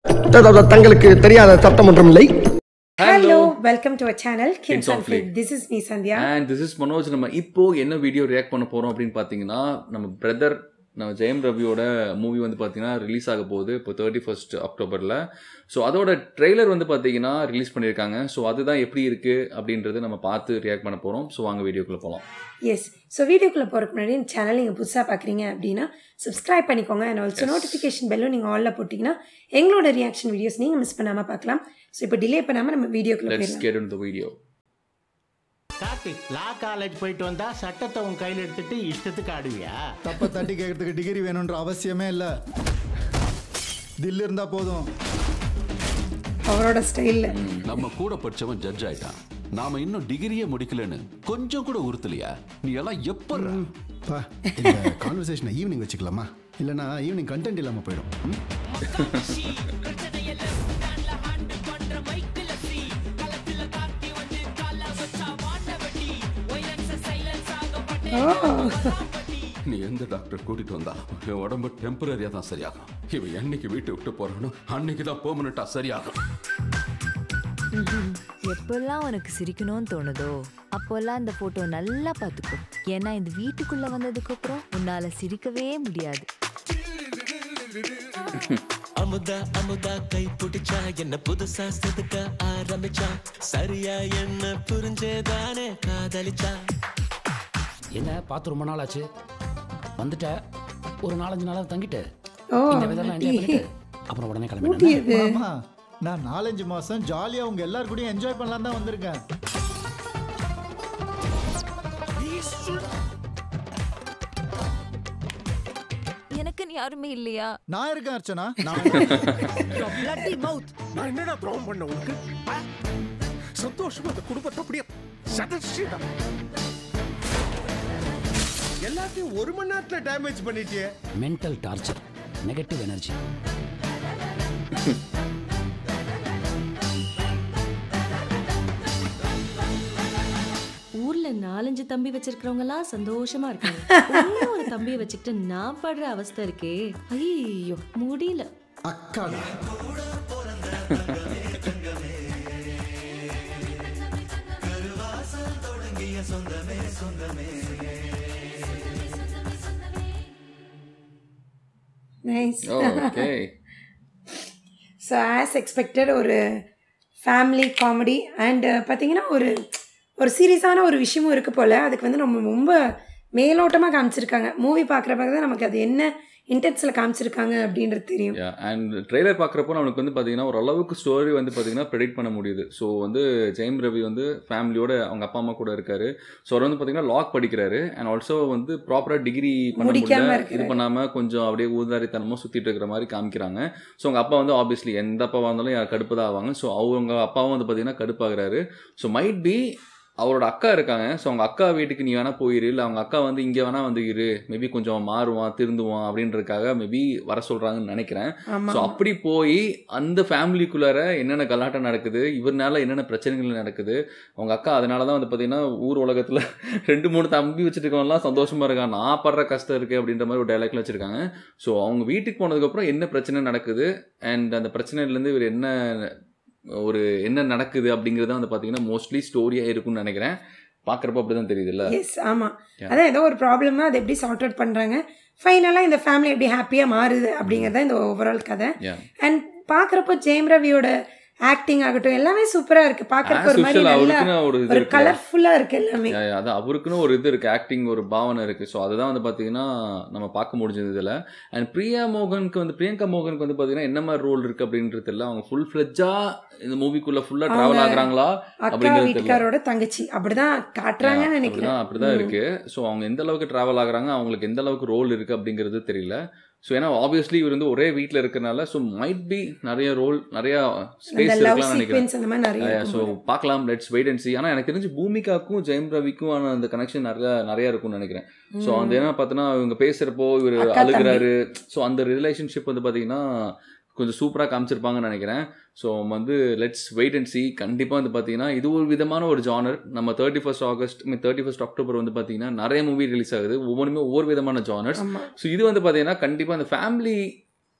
தங்களுக்கு தெரியாத சட்டம் ஒன்றும் இல்லை hello welcome to our channel Kids kings on on Flick. Flick this is me Sandhya and this is Manoj நம்ம இப்போ என்ன வீடியோ ரியாக்ட் பண்ண போறோம் அப்படின்னு பார்த்தீங்கன்னா நம்ம பிரதர் நம்ம ஜெயம் ரவியோட மூவி வந்து பார்த்தீங்கன்னா ரிலீஸ் ஆக போகுது இப்போ தேர்ட்டி ஃபர்ஸ்ட் அக்டோபரில் ஸோ அதோட ட்ரெய்லர் வந்து பார்த்தீங்கன்னா ரிலீஸ் பண்ணியிருக்காங்க ஸோ அதுதான் எப்படி இருக்கு அப்படின்றது நம்ம பார்த்து ரியாக்ட் பண்ண போகிறோம் ஸோ வாங்க வீடியோக்குள்ளே போகலாம் எஸ் ஸோ வீடியோக்குள்ளே போகிறதுக்கு முன்னாடி இந்த சேனல் நீங்கள் புதுசாக பார்க்குறீங்க அப்படின்னா சப்ஸ்கிரைப் பண்ணிக்கோங்க அண்ட் ஆல்சோ நோட்டிஃபிகேஷன் பெல்லும் நீங்கள் ஆலில் போட்டிங்கன்னா எங்களோட ரியாக்ஷன் வீடியோஸ் நீங்கள் மிஸ் பண்ணாமல் பார்க்கலாம் ஸோ இப்போ டிலே பண்ணாமல் நம்ம வீடியோக்குள்ளே லெட்ஸ் போயிடலாம் get in the video Karthik law college போயிட்டு வந்தா சட்டத்தை உன் கையில் எடுத்துட்டு இஷ்டத்துக்கு ஆடுவியா தப்ப தட்டி கேட்கறதுக்கு டிகிரி வேணுன்ற அவசியமே இல்ல தில் இருந்தா போதும் அவரோட ஸ்டைலில் நம்ம கூட படிச்சவன் ஜட்ஜ் ஆயிட்டான் நாம இன்னும் டிகிரியே முடிக்கலன்னு கொஞ்சம் கூட உறுத்தலையா நீ எல்லாம் எப்ப பா இந்த கான்வர்சேஷனை ஈவினிங் வச்சுக்கலாமா இல்லனா ஈவினிங் கண்டென்ட் இல்லாம போயிடும் ம்? நீ எந்த டாக்டர் கூட்டிட்டு வந்தா என் உடம்பு டெம்பரரியா தான் சரியாகும் இவன் என்னைக்கு வீட்டை விட்டு போறானோ அன்னைக்கு தான் பெர்மனண்டா சரியாகும் எப்பெல்லாம் உனக்கு சிரிக்கணும்னு தோணுதோ அப்போல்லாம் இந்த போட்டோ நல்லா பார்த்துக்கோ ஏன்னா இந்த வீட்டுக்குள்ள வந்ததுக்கு அப்புறம் உன்னால சிரிக்கவே முடியாது அமுதா அமுதா கை பிடிச்சா என்ன புதுசா செதுக்க ஆரம்பிச்சா சரியா என்ன புரிஞ்சேதானே காதலிச்சா என்ன பார்த்து ரொம்ப நாள் ஆச்சு வந்துட்ட ஒரு நாலஞ்சு நாளாக தங்கிட்டு ஓ இந்த வெதர்லாம் என்ஜாய் பண்ணிட்டு அப்புறம் உடனே ஊட்டி கிளம்பிட்டேன் இது ஆமா நான் நாலஞ்சு மாசம் ஜாலியா உங்க எல்லார் கூடயும் என்ஜாய் பண்ணலாம் தான் வந்திருக்கேன் எனக்குன்னு யாருமே இல்லையா நான் இருக்கேன் அர்ச்சனா நான் நான் என்னடா துரோகம் பண்ண உனக்கு ஆ? சந்தோஷமா அந்த குடும்பத்தை அப்படியே சதச்சிடம் எல்லாத்தையும் ஒரு மணி நேரத்துல டேமேஜ் பண்ணிட்டியே மென்டல் டார்ச்சர் நெகட்டிவ் எனர்ஜி ஊர்ல நாலஞ்சு தம்பி வச்சிருக்கிறவங்க எல்லாம் சந்தோஷமா இருக்காங்க ஒண்ணே ஒரு தம்பியை வச்சுக்கிட்டு நான் படுற அவஸ்தை இருக்கே ஐயோ முடியல அக்காடா nice okay so as expected ஒரு ஃபேமிலி காமெடி அண்ட் பார்த்தீங்கன்னா ஒரு ஒரு சீரியஸான ஒரு விஷயமும் இருக்குது போல் அதுக்கு வந்து நம்ம ரொம்ப மேலோட்டமாக காமிச்சிருக்காங்க மூவி பார்க்குறப்ப தான் நமக்கு அது என்ன இன்டென்ஸில் காமிச்சிருக்காங்க அப்படின்றது தெரியும் அண்ட் ட்ரெய்லர் பார்க்குறப்போ நம்மளுக்கு வந்து பார்த்தீங்கன்னா ஓரளவுக்கு ஸ்டோரி வந்து பார்த்தீங்கன்னா ப்ரெடிக்ட் பண்ண முடியுது ஸோ வந்து ஜெயம் ரவி வந்து ஃபேமிலியோட அவங்க அப்பா அம்மா கூட இருக்காரு ஸோ அவர் வந்து பார்த்தீங்கன்னா லாக் படிக்கிறாரு அண்ட் ஆல்சோ வந்து ப்ராப்பராக டிகிரி பண்ண முடிக்காம முடியல இருக்காரு. இது பண்ணாமல் கொஞ்சம் அப்படியே ஊதாரித்தனமாக சுற்றிட்டு இருக்கிற மாதிரி காமிக்கிறாங்க ஸோ அவங்க அப்பா வந்து ஆப்வியஸ்லி எந்த அப்பாவாக இருந்தாலும் யார் கடுப்பு தான் ஆவாங்க ஸோ அவங்க அப்பாவும் வந்து பார்த்தீங்கன்னா கடுப்பாகிறாரு ஸோ மைட் பி அவரோட அக்கா இருக்காங்க ஸோ அவங்க அக்கா வீட்டுக்கு நீ வேணா போயிரு இல்லை அவங்க அக்கா வந்து இங்கே வேணா வந்து இரு மேபி கொஞ்சம் மாறுவான் திருந்துவான் அப்படின்றதுக்காக மேபி வர சொல்கிறாங்கன்னு நினைக்கிறேன் ஸோ ஆமாம் அப்படி போய் அந்த ஃபேமிலிக்குள்ளார என்னென்ன கலாட்டம் நடக்குது இவர்னால என்னென்ன பிரச்சனைகள் நடக்குது அவங்க அக்கா அதனால தான் வந்து பார்த்தீங்கன்னா ஊர் உலகத்தில் ரெண்டு மூணு தம்பி வச்சுட்டு இருக்கவங்கலாம் சந்தோஷமா இருக்கான் நான் படுற கஷ்டம் இருக்கு அப்படின்ற மாதிரி ஒரு டைலாக்ல வச்சிருக்காங்க ஸோ அவங்க வீட்டுக்கு போனதுக்கப்புறம் என்ன பிரச்சனை நடக்குது அண்ட் அந்த பிரச்சனையிலேருந்து இவர் என்ன ஒரு என்ன நடக்குது அப்படிங்கிறது வந்து பார்த்தீங்கன்னா மோஸ்ட்லி ஸ்டோரியாக இருக்கும்னு நினைக்கிறேன் பார்க்குறப்ப அப்படி தான் தெரியுதுல்ல எஸ் ஆமாம் Yeah. அதான் ஏதோ ஒரு ப்ராப்ளமாக அதை எப்படி சார்ட் அவுட் பண்ணுறாங்க ஃபைனலாக இந்த ஃபேமிலி எப்படி ஹாப்பியாக மாறுது அப்படிங்கிறது தான் இந்த ஓவரால் கதை Yeah. அண்ட் பார்க்குறப்போ ஜெயம் ரவியோட ஆக்டிங் ஆகட்டும் எல்லாமே சூப்பராக இருக்குது பார்க்குறப்ப As ஒரு மாதிரி usual, நல்லா அவருக்குன்னு ஒரு இது ஒரு இருக்குல்ல. கலர்ஃபுல்லாக இருக்குது எல்லாமே Yeah, yeah, அதான் அவருக்குன்னு ஒரு இது இருக்குது ஆக்டிங் ஒரு பாவனை இருக்குது ஸோ அதுதான் வந்து பார்த்தீங்கன்னா நம்ம பார்க்க முடிஞ்சது இதில் அண்ட் பிரியா மோகனுக்கு வந்து பிரியங்கா மோகனுக்கு வந்து பார்த்தீங்கன்னா என்ன மாதிரி ரோல் இருக்குது அப்படின்றது தெரியல அவங்க ஃபுல் ஃப்ளெஜ்ஜாக இந்த மூவிக்குள்ளே ஃபுல்லாக ட்ராவல் அவங்க ஆகுறாங்களா அக்கா அப்படிங்கிறது தெரியல வீட்டுக்காரோட தங்கச்சி அப்படிதான் காட்டுறாங்கன்னு நினைக்கிறேன் அப்படிதான் அப்படிதான் ம். இருக்கு ஸோ அவங்க எந்த அளவுக்கு ட்ராவல் ஆகுறாங்க அவங்களுக்கு எந்த அளவுக்கு ரோல் இருக்கு அப்படிங்கிறது தெரியல ஸோ ஏன்னா ஆப்வியஸ்லி இவர் வந்து ஒரே வீட்டில் இருக்கறனால ஸோ மைட் பி நிறைய ரோல் நிறைய அந்த ஸ்பேஸ் லவ் இருக்கலாம்னு நினைக்கிறேன் சீக்வன்ஸ் அந்த மாதிரி நிறைய ஸோ இருக்கும் போல. பார்க்கலாம் லெட்ஸ் வெயிட் அண்ட் சி ஆனால் எனக்கு தெரிஞ்சு பூமிகாக்கும் ஜெயம் ரவிக்கும் ஆன அந்த கனெக்ஷன் நிறைய நிறைய இருக்கும்னு நினைக்கிறேன் ஸோ அந்த ஏன்னா பார்த்தோன்னா இவங்க பேசுகிறப்போ இவர் அக்கா, தம்பி. அழுகிறாரு ஸோ அந்த ரிலேஷன்ஷிப் வந்து பார்த்தீங்கன்னா கொஞ்சம் சூப்பராக காமிச்சிருப்பாங்கன்னு நினைக்கிறேன் ஸோ வந்து லெட்ஸ் வெயிட் அண்ட் சி கண்டிப்பாக வந்து பார்த்தீங்கன்னா இது ஒரு விதமான ஒரு ஜானர் நம்ம thirty first August mean thirty first October வந்து பார்த்தீங்கன்னா நிறைய மூவி ரிலீஸ் ஆகுது ஒவ்வொன்றுமே ஒவ்வொரு விதமான ஜானர்ஸ் ஆமா ஸோ இது வந்து பார்த்தீங்கன்னா கண்டிப்பாக அந்த ஃபேமிலி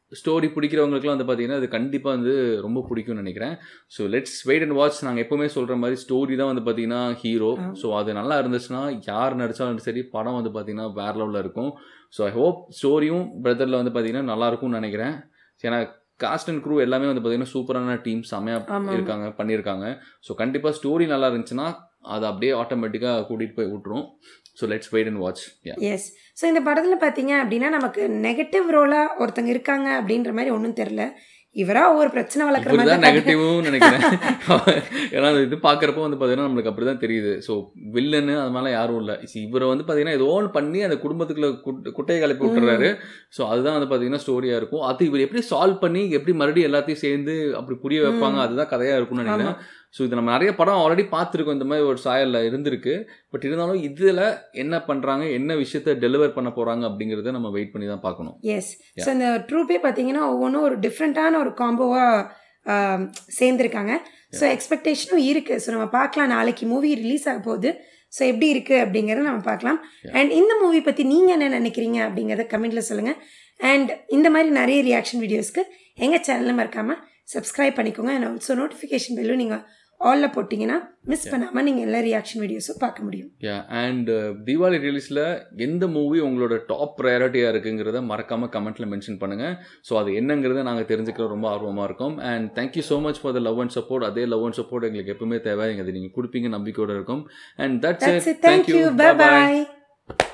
ஸ்டோரி பிடிக்கிறவங்களுக்குலாம் வந்து பார்த்தீங்கன்னா அது கண்டிப்பாக வந்து ரொம்ப பிடிக்கும்னு நினைக்கிறேன் so let's wait and watch நாங்கள் எப்போவுமே சொல்கிற மாதிரி ஸ்டோரி தான் வந்து பார்த்தீங்கன்னா ஹீரோ ஸோ அது நல்லா இருந்துச்சுன்னா யார் நடித்தாலும் சரி படம் வந்து பார்த்தீங்கன்னா வேற லெவலில் இருக்கும் ஸோ ஐ ஹோப் ஸ்டோரியும் பிரதரில் வந்து பார்த்தீங்கன்னா நல்லா இருக்கும்னு நினைக்கிறேன் ஏன்னா காஸ்ட் அண்ட் க்ரூ எல்லாமே வந்து பார்த்தீங்கன்னா சூப்பரான டீம் செமையாக ஆமா. இருக்காங்க பண்ணியிருக்காங்க ஸோ கண்டிப்பாக ஸ்டோரி நல்லா இருந்துச்சுன்னா அது அப்படியே ஆட்டோமேட்டிக்காக கூட்டிகிட்டு போய் விட்டுரும் so let's wait and watch yes so இந்த படத்தில் பார்த்தீங்க அப்படின்னா நமக்கு நெகட்டிவ் ரோலாக ஒருத்தங்க இருக்காங்க அப்படின்ற மாதிரி ஒன்றும் தெரில இவரா ஒவ்வொரு பிரச்சனை வளர்க்குற இவர் மாதிரி தான் தான் நெகட்டிவும் நினைக்கிறேன் ஏன்னா அது இது பார்க்குறப்போ வந்து பார்த்தீங்கன்னா நம்மளுக்கு அப்படி தான் தெரியுது ஸோ வில்லனு அது மாதிரிலாம் யாரும் இல்லை இவரை வந்து பார்த்தீங்கன்னா ஏதோ ஒன்று பண்ணி அந்த குடும்பத்துக்குள்ள குட்- குட்டையை கிளப்பி விட்டுறாரு ஸோ அதுதான் வந்து பார்த்தீங்கன்னா ஸ்டோரியாக இருக்கும் அது இவர் எப்படி சால்வ் பண்ணி எப்படி மறுபடியும் எல்லாத்தையும் சேர்ந்து அப்படி புரிய வைப்பாங்க ம். அதுதான் கதையாக இருக்கும்னு நினைக்கிறேன் ஆமா. ஸோ இது நம்ம நிறைய படம் ஆல்ரெடி பார்த்துருக்கோம் இந்த மாதிரி ஒரு சாயலில் இருந்திருக்கு பட் இருந்தாலும் இதில் என்ன பண்ணுறாங்க என்ன விஷயத்த டெலிவர் பண்ண போகிறாங்க அப்படிங்கிறத நம்ம வெயிட் பண்ணி தான் பார்க்கணும் எஸ் ஸோ இந்த ட்ரூப்பே பார்த்தீங்கன்னா ஒவ்வொன்றும் ஒரு டிஃப்ரெண்ட்டான ஒரு காம்போவாக சேர்ந்துருக்காங்க ஸோ எக்ஸ்பெக்டேஷனும் இருக்குது ஸோ நம்ம பார்க்கலாம் நாளைக்கு மூவி ரிலீஸ் ஆக போகுது ஸோ எப்படி இருக்குது அப்படிங்கிறத நம்ம பார்க்கலாம் அண்ட் இந்த மூவி பற்றி நீங்கள் என்ன நினைக்கிறீங்க அப்படிங்கிறத கமெண்ட்டில் சொல்லுங்கள் அண்ட் இந்த மாதிரி நிறைய ரியாக்ஷன் வீடியோஸ்க்கு எங்கள் சேனலில் மறக்காமல் சப்ஸ்கிரைப் பண்ணிக்கோங்க அண்ட் ஆல்சோ நோட்டிஃபிகேஷன் பெல்லும் நீங்கள் ஆலில் போட்டிங்கன்னா மிஸ் பண்ணாமல் நீங்கள் எல்லா ரியாக்ஷன் வீடியோஸும் பார்க்க முடியும் யா அண்ட் தீபாவளி ரிலீஸில் எந்த மூவி உங்களோட டாப் ப்ரையாரிட்டியாக இருக்குங்கிறத மறக்காமல் கமெண்ட்டில் மென்ஷன் பண்ணுங்கள் ஸோ அது என்னங்கிறத நாங்கள் தெரிஞ்சுக்கிற ரொம்ப ஆர்வமாக இருக்கோம் and thank you so much for the love and support அதே லவ் அண்ட் சப்போர்ட் எங்களுக்கு எப்பவுமே தேவை எங்களுக்கு அது நீங்கள் கொடுப்பீங்க நம்பிக்கையோட இருக்கும் and that's That's it it. Thank you. Bye bye.